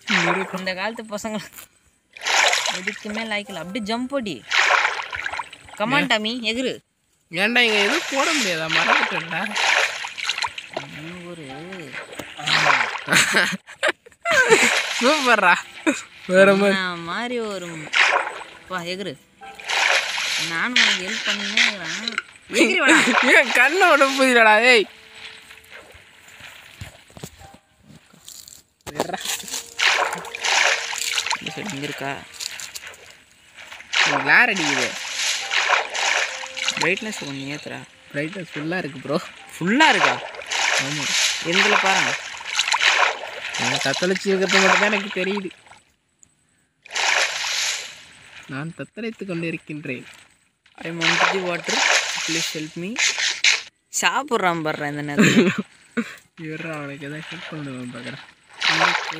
இந்த காலத்து பசங்க எதுக்குமே லாய்க்கல அப்படியே ஜம்ப் அடி கமான் டாமி எகுரு ஏன்டா இங்க எதுவும் போட முடியாதா மறந்துட்டேன்டா நீ ஒரு சூப்பர்ரா வேற மாதிரி நான் மாதிரி ஒரு வா எகுரு நானும் உனக்கு ஹெல்ப் பண்ணினே இருக்கிறேன் எகிரி வாடா ஏன் கண்ணை விட புரியலடா ஏய் வேறா. இந்த சைடு இங்கே இருக்கா எனக்கு லேர் அடிக்குது பிரைட்னஸ் கொஞ்சம் ஏத்துறா பிரைட்னஸ் ஃபுல்லாக இருக்கு ப்ரோ ஃபுல்லாக இருக்கா ஆமாம் எந்தில் பாருங்க நான் தத்தளிச்சு இருக்கிறது மட்டும் தான் எனக்கு தெரியுது நான் தத்தளித்து கொண்டு இருக்கின்றேன் ஐ மண்ட் the water please help me சாப்பிட்றான் பாடுறேன் இந்த நேரத்தில் இவரா அவனுக்கு எதாவது ஹெல்ப் பண்ணுவேன் பார்க்குறேன்